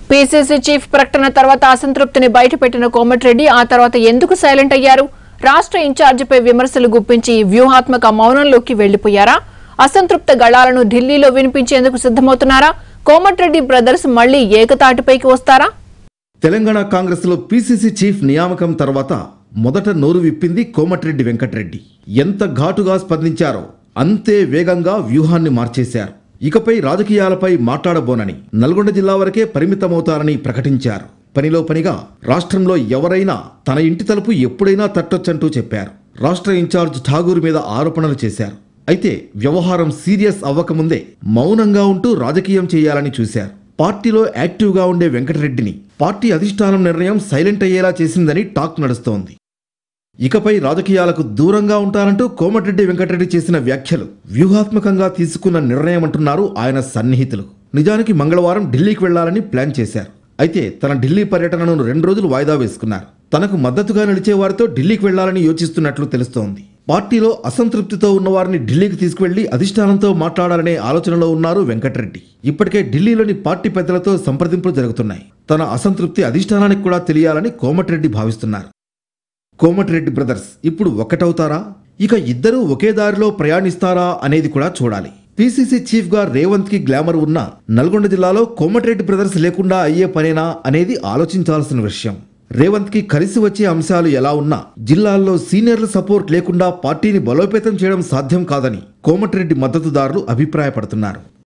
PCC chief ప్రకటన తర్వాత అసంతృప్తిని బయటపెట్టిన కోమటిరెడ్డి ఆ తర్వాత ఎందుకు సైలెంట్ అయ్యారు రాష్ట్ర ఇన్ఛార్జిపై విమర్శలు గుప్పించి వ్యూహాత్మక మౌనంలోకి వెళ్లిపోయారా అసంతృప్త గళాలను ఢిల్లీలో వినిపించేందుకు సిద్ధమవుతున్నారా కోమటిరెడ్డి బ్రదర్స్ మళ్లీ ఏకతాటిపైకి వస్తారా తెలంగాణ కాంగ్రెస్లో పీసీసీ చీఫ్ నియామకం తర్వాత మొదట నోరు విప్పింది కోమటిరెడ్డి వెంకటరెడ్డి ఎంత ఘాటుగా స్పందించారో అంతే వేగంగా వ్యూహాన్ని మార్చేశారు ఇకపై రాజకీయాలపై మాట్లాడబోనని నల్గొండ జిల్లా వరకే పరిమితమవుతారని ప్రకటించారు పనిలో పనిగా రాష్ట్రంలో ఎవరైనా తన ఇంటి తలుపు ఎప్పుడైనా తట్టొచ్చంటూ చెప్పారు రాష్ట్ర ఇన్ఛార్జ్ ఠాగూర్ మీద ఆరోపణలు చేశారు అయితే వ్యవహారం సీరియస్ అవ్వకముందే మౌనంగా ఉంటూ రాజకీయం చేయాలని చూశారు పార్టీలో యాక్టివ్గా ఉండే వెంకటరెడ్డిని పార్టీ అధిష్టానం నిర్ణయం సైలెంట్ అయ్యేలా చేసిందని టాక్ నడుస్తోంది ఇకపై రాజకీయాలకు దూరంగా ఉంటారంటూ కోమటిరెడ్డి వెంకటరెడ్డి చేసిన వ్యాఖ్యలు వ్యూహాత్మకంగా తీసుకున్న నిర్ణయం అంటున్నారు ఆయన సన్నిహితులు నిజానికి మంగళవారం ఢిల్లీకి వెళ్లాలని ప్లాన్ చేశారు అయితే తన ఢిల్లీ పర్యటనను రెండు రోజులు వాయిదా వేసుకున్నారు తనకు మద్దతుగా నిలిచే వారితో ఢిల్లీకి వెళ్లాలని యోచిస్తున్నట్లు తెలుస్తోంది పార్టీలో అసంతృప్తితో ఉన్న వారిని ఢిల్లీకి తీసుకువెళ్లి అధిష్టానంతో మాట్లాడాలనే ఆలోచనలో ఉన్నారు వెంకటరెడ్డి ఇప్పటికే ఢిల్లీలోని పార్టీ పెద్దలతో సంప్రదింపులు జరుగుతున్నాయి తన అసంతృప్తి అధిష్టానానికి కూడా తెలియాలని కోమటిరెడ్డి భావిస్తున్నారు కోమటిరెడ్డి బ్రదర్స్ ఇప్పుడు ఒక్కటవుతారా ఇక ఇద్దరూ ఒకే దారిలో ప్రయాణిస్తారా అనేది కూడా చూడాలి పీసీసీ చీఫ్ గా రేవంత్ కి గ్లామర్ ఉన్న నల్గొండ జిల్లాలో కోమటిరెడ్డి బ్రదర్స్ లేకుండా అయ్యే పనేనా అనేది ఆలోచించాల్సిన విషయం రేవంత్ కి కలిసి వచ్చే అంశాలు ఎలా ఉన్నా జిల్లాల్లో సీనియర్ల సపోర్ట్ లేకుండా పార్టీని బలోపేతం చేయడం సాధ్యం కాదని కోమటిరెడ్డి మద్దతుదారులు అభిప్రాయపడుతున్నారు